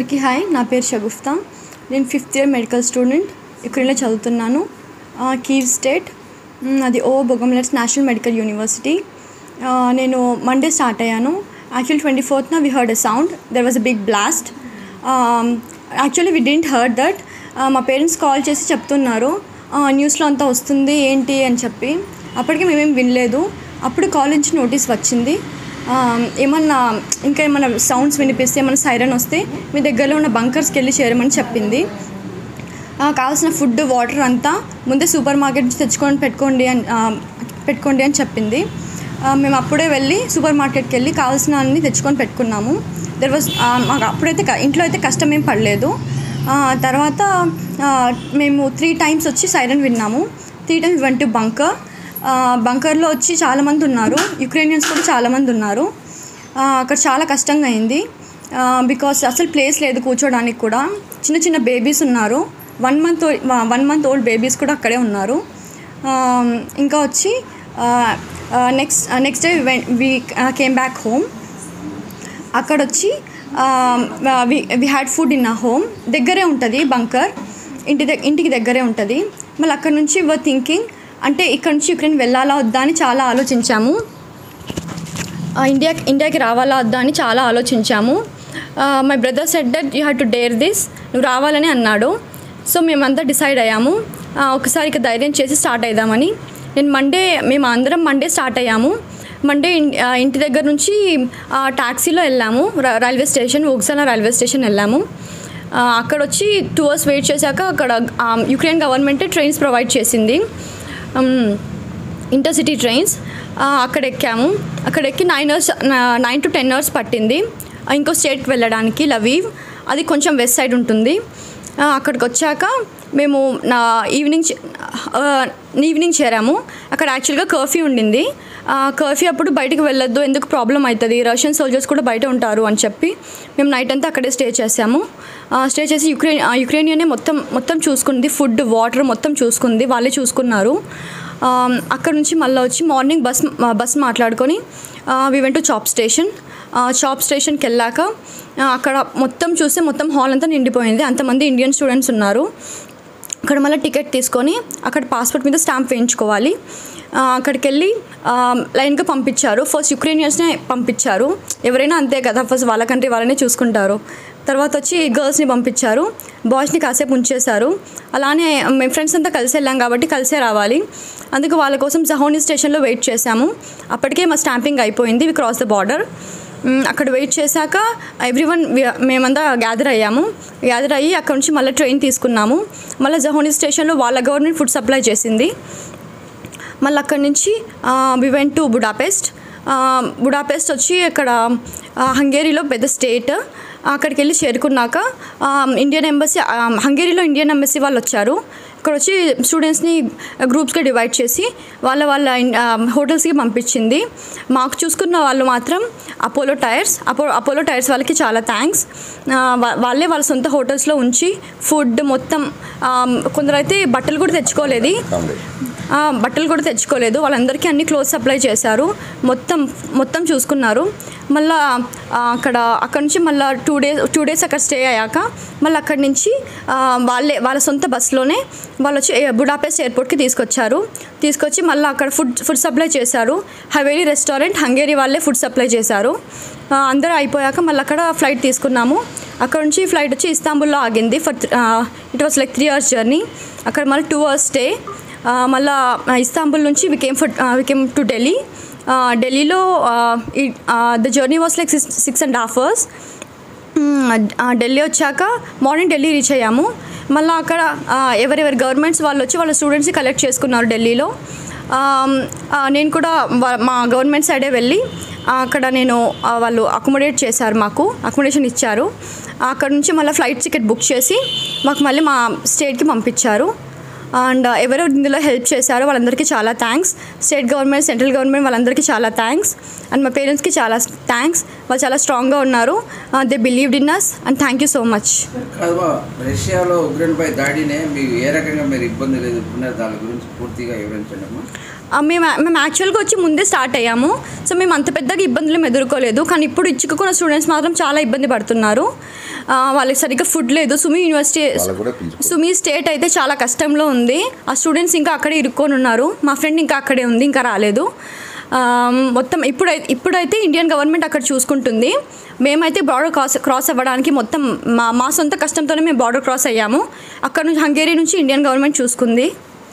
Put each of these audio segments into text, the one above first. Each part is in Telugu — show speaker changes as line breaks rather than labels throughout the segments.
అందరికీ హాయ్ నా పేరు షగుఫ్తా నేను ఫిఫ్త్ ఇయర్ మెడికల్ స్టూడెంట్ ఇక్కడనే చదువుతున్నాను కీవ్ స్టేట్ మ్, అది ఓ బొగంలెట్స్ నేషనల్ మెడికల్ యూనివర్సిటీ ఆ, నేను మండే స్టార్ట్ అయ్యాను యాక్చువల్ ట్వంటీ ఫోర్త్న we heard a sound there was a big blast actually we didn't heard that మా పేరెంట్స్ కాల్ చేసి చెప్తున్నారు న్యూస్లో అంతా వస్తుంది ఏంటి అని చెప్పి అప్పటికి మేమేం వినలేదు అప్పుడు కాలేజ్ నోటీస్ వచ్చింది ఆ, ఏమన్నా ఇంకా ఏమన్నా సౌండ్స్ వినిపిస్తే ఏమన్నా సైరన్ వస్తే మీ దగ్గరలో ఉన్న బంకర్స్కి వెళ్ళి చేరమని చెప్పింది ఆ, కావాల్సిన ఫుడ్ వాటర్ అంతా ముందే సూపర్ మార్కెట్ నుంచి తెచ్చుకొని పెట్టుకోండి అని ఆ, పెట్టుకోండి అని చెప్పింది ఆ, మేము అప్పుడే వెళ్ళి సూపర్ మార్కెట్కి వెళ్ళి కావాల్సిన అన్ని తెచ్చుకొని పెట్టుకున్నాము దెర్ వాజ్ మాకు అప్పుడైతే క- ఇంట్లో అయితే కష్టం ఏం పడలేదు ఆ, తర్వాత ఆ, మేము త్రీ టైమ్స్ వచ్చి సైరన్ విన్నాము three times one two bunker బంకర్లో వచ్చి చాలామంది ఉన్నారు యుక్రేనియన్స్ కూడా చాలామంది ఉన్నారు ఆ, అక్కడ చాలా కష్టంగా అయింది బికాస్ అసలు ప్లేస్ లేదు కూర్చోడానికి కూడా చిన్న చిన్న బేబీస్ ఉన్నారు one month one month old babies కూడా అక్కడే ఉన్నారు ఆ, ఇంకా వచ్చి next next day we came back home అక్కడ వచ్చి we had food in a home దగ్గరే ఉంటుంది బంకర్ ఇంటి దగ్గ ఇంటికి దగ్గరే ఉంటుంది మళ్ళీ అక్కడ నుంచి వర్ థింకింగ్ అంటే ఇక్కడ నుంచి యుక్రెయిన్ వెళ్ళాలా వద్దా అని చాలా ఆలోచించాము ఆ, ఇండియా ఇండియాకి రావాలా వద్దా అని చాలా ఆలోచించాము my brother said that you have to dare this నువ్వు రావాలని అన్నాడు సో మేమంతా డిసైడ్ అయ్యాము ఆ, ఒకసారి ఇక ధైర్యం చేసి స్టార్ట్ అయిదామని నేను మండే మేము అందరం మండే స్టార్ట్ అయ్యాము మండే ఇన్- ఆ, ఇంటి దగ్గర నుంచి ఆ, టాక్సీలో వెళ్ళాము ర- రైల్వే స్టేషన్ ఉగ్సనా రైల్వే స్టేషన్ వెళ్ళాము ఆ, అక్కడ వచ్చి టూ అవర్స్ వెయిట్ చేశాక అక్కడ ఆ, యుక్రెయిన్ గవర్నమెంటే ట్రైన్స్ ప్రొవైడ్ చేసింది ఉమ్, ఇంటర్సిటీ ట్రైన్స్ ఆ, అక్కడ ఎక్కాము అక్కడ ఎక్కి nine hours nine to ten hours పట్టింది ఆ, ఇంకో స్టేట్కి వెళ్ళడానికి లవీవ్ అది కొంచెం వెస్ట్ సైడ్ ఉంటుంది ఆ, అక్కడికి వచ్చాక మేము నా ఈవినింగ్ చే- ఆ, ఈవినింగ్ చేరాము అక్కడ యాక్చువల్గా కర్ఫ్యూ ఉండింది కర్ఫ్యూ అప్పుడు బయటికి వెళ్ళొద్దు ఎందుకు ప్రాబ్లం అవుతుంది రష్యన్ సోల్జర్స్ కూడా బయట ఉంటారు అని చెప్పి మేము నైట్ అంతా అక్కడే స్టే చేసాము స్టే చేసి యుక్రెయిన్ యుక్రెయినియనే మొత్తం మొత్తం చూసుకుంది ఫుడ్ వాటర్ మొత్తం చూసుకుంది వాళ్ళే చూసుకున్నారు ఆమ్, అక్కడ నుంచి మళ్ళీ వచ్చి మార్నింగ్ బస్ బస్ మాట్లాడుకొని we went to Chop station Chop స్టేషన్కి వెళ్ళాక ఆ, అక్కడ మొత్తం చూస్తే మొత్తం హాల్ అంతా నిండిపోయింది అంతమంది ఇండియన్ స్టూడెంట్స్ ఉన్నారు అక్కడ మళ్ళీ టికెట్ తీసుకొని అక్కడ పాస్పోర్ట్ మీద స్టాంప్ వేయించుకోవాలి ఆ, అక్కడికి వెళ్ళి ఆ, లైన్గా పంపించారు ఫస్ట్ యుక్రెయినియన్స్నే పంపించారు ఎవరైనా అంతే కదా ఫస్ట్ వాళ్ళ కంట్రీ వాళ్ళనే చూసుకుంటారు తర్వాత వచ్చి గర్ల్స్ని పంపించారు బాయ్స్ని కాసేపు ఉంచేశారు అలానే మేము ఫ్రెండ్స్ అంతా కలిసి వెళ్ళాం కాబట్టి కలిసే రావాలి అందుకు వాళ్ళ కోసం జహోని స్టేషన్లో వెయిట్ చేశాము అప్పటికే మా స్టాంపింగ్ అయిపోయింది we cross the border um, అక్కడ వెయిట్ చేశాక ఎవ్రీ వన్ మేమంతా గ్యాదర్ అయ్యాము గ్యాదర్ అయ్యి అక్కడ నుంచి మళ్ళీ ట్రైన్ తీసుకున్నాము మళ్ళీ జహోని స్టేషన్లో వాళ్ళ గవర్నమెంట్ ఫుడ్ సప్లై చేసింది మళ్ళీ అక్కడి నుంచి we went to Budapest Budapest వచ్చి అక్కడ ఆ, హంగేరీలో పెద్ద స్టేట్ అక్కడికి వెళ్ళి చేరుకున్నాక ఆ, ఇండియన్ ఎంబసీ ఆ, హంగేరీలో ఇండియన్ ఎంబసీ వాళ్ళు వచ్చారు ఇక్కడ వచ్చి స్టూడెంట్స్ని గ్రూప్స్గా డివైడ్ చేసి వాళ్ళ వాళ్ళ ఇన్- ఆ, హోటల్స్కి పంపించింది మాకు చూసుకున్న వాళ్ళు మాత్రం అపోలో టైర్స్ అపో అపోలో టైర్స్ వాళ్ళకి చాలా థ్యాంక్స్ వాళ్ళే వాళ్ళ సొంత హోటల్స్లో ఉంచి ఫుడ్ మొత్తం ఆ, కొందరైతే బట్టలు కూడా తెచ్చుకోలేదు ఆ, బట్టలు కూడా తెచ్చుకోలేదు వాళ్ళందరికీ అన్ని క్లోత్ సప్లై చేశారు మొత్తం మొత్తం చూసుకున్నారు మళ్ళా ఆ, అక్కడ అక్కడ నుంచి మళ్ళీ టూ డేస్ టూ డేస్ అక్కడ స్టే అయ్యాక మళ్ళీ అక్కడి నుంచి ఆ, వాళ్ళే వాళ్ళ సొంత బస్సులోనే వాళ్ళు వచ్చి ఏ- బుడాపెస్ట్ ఎయిర్పోర్ట్కి తీసుకొచ్చారు తీసుకొచ్చి మళ్ళీ అక్కడ ఫుడ్ ఫుడ్ సప్లై చేశారు హవేలీ రెస్టారెంట్ హంగేరీ వాళ్ళే ఫుడ్ సప్లై చేశారు ఆ, అందరూ అయిపోయాక మళ్ళీ అక్కడ ఫ్లైట్ తీసుకున్నాము అక్కడ నుంచి ఫ్లైట్ వచ్చి ఇస్తాంబుల్లో ఆగింది for it was like three hours journey అక్కడ మళ్ళీ టూ అవర్స్ స్టే ఆ, మళ్ళా ఆ, ఇస్తాంబుల్ నుంచి we came for we came to Delhi ఆ, ఢిల్లీలో the journey was like six six and half hours Delhi వచ్చాక మార్నింగ్ ఢిల్లీ రీచ్ అయ్యాము మళ్ళీ అక్కడ ఆ, ఎవరెవరి గవర్నమెంట్స్ వాళ్ళు వచ్చి వాళ్ళ స్టూడెంట్స్ని కలెక్ట్ చేసుకున్నారు ఢిల్లీలో ఆమ్, ఆ, నేను కూడా వా- మా గవర్నమెంట్ సైడే వెళ్ళి ఆ, అక్కడ నేను ఆ, వాళ్ళు అకామిడేట్ చేశారు మాకు అకామిడేషన్ ఇచ్చారు అక్కడ నుంచి మళ్ళీ ఫ్లైట్ టికెట్ బుక్ చేసి మాకు మళ్ళీ మా స్టేట్కి పంపించారు అండ్ ఎవరెవరు ఇందులో హెల్ప్ చేశారో వాళ్ళందరికీ చాలా thanks state government central government వాళ్ళందరికీ చాలా థ్యాంక్స్ అండ్ మా పేరెంట్స్కి చాలా థ్యాంక్స్ వాళ్ళు చాలా స్ట్రాంగ్గా ఉన్నారు they believed in us and thank you so much
కాదు బా, రష్యాలో ఉక్రెయిన్పై దాడినే మీకు ఏ రకంగా మీరు ఇబ్బంది ఎదుర్కొన్నారు దాని గురించి పూర్తిగా వివరించండి అమ్మా
ఆ, మేము మేము యాక్చువల్గా వచ్చి ముందే స్టార్ట్ అయ్యాము సో మేము అంత పెద్దగా ఇబ్బందులు ఏం ఎదుర్కోలేదు కానీ ఇప్పుడు ఇచ్చుకున్న స్టూడెంట్స్ మాత్రం చాలా ఇబ్బంది పడుతున్నారు ఆ, వాళ్ళకి సరిగ్గా ఫుడ్ లేదు సుమి యూనివర్సిటీ
వాళ్ళకు కూడా పిలుచుకో
సుమి స్టేట్ అయితే చాలా కష్టంలో ఉంది ఆ స్టూడెంట్స్ ఇంకా అక్కడే ఇరుక్కొని ఉన్నారు మా ఫ్రెండ్ ఇంకా అక్కడే ఉంది ఇంకా రాలేదు ఆ, మొత్తం ఇప్పుడైతే ఇప్పుడైతే ఇండియన్ గవర్నమెంట్ అక్కడ చూసుకుంటుంది మేమైతే బార్డర్ క్రాస్ క్రాస్ అవ్వడానికి మొత్తం మా మా సొంత కష్టంతోనే మేము బార్డర్ క్రాస్ అయ్యాము అక్కడ నుంచి హంగేరీ నుంచి ఇండియన్ గవర్నమెంట్ చూసుకుంది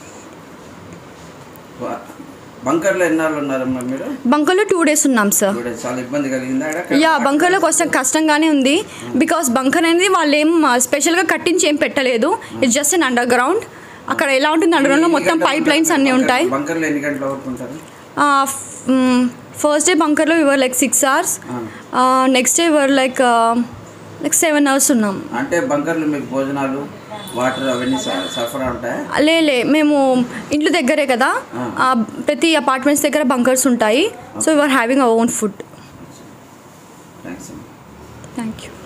బ- బంకర్లో ఎన్నాళ్ళు ఉన్నారమ్మా మీరు
బంకర్లో టూ డేస్ ఉన్నాం సార్
ఇప్పుడు చాలా ఇబ్బంది కలిగిందా ఆడ?
యా బంకర్లో కొంచెం కష్టంగానే ఉంది బికాస్ బంకర్ అనేది వాళ్ళు ఏం స్పెషల్గా కట్టించి ఏం పెట్టలేదు it's just an underground అక్కడ ఎలా ఉంటుంది అండర్ గ్రౌండ్లో మొత్తం
ఎన్ని
పైప్
గంటలు
లైన్స్ అన్నీ
బంకర్-
ఉంటాయి
బంకర్లో ఎన్ని గంటల వరకు ఉంటారు
ఫస్ట్ డే బంకర్లో ever like six hours next day ever like like seven hours ఉన్నాం
అంటే బంకర్లో మీకు భోజనాలు వాటర్ అవన్నీ స- సరఫరా ఉంటాయా
లే లే మేము ఇంట్లో దగ్గరే కదా ఆ, ప్రతి అపార్ట్మెంట్స్ దగ్గర బంకర్స్ ఉంటాయి so your having our own food
thanks అమ్మా
థ్యాంక్ యూ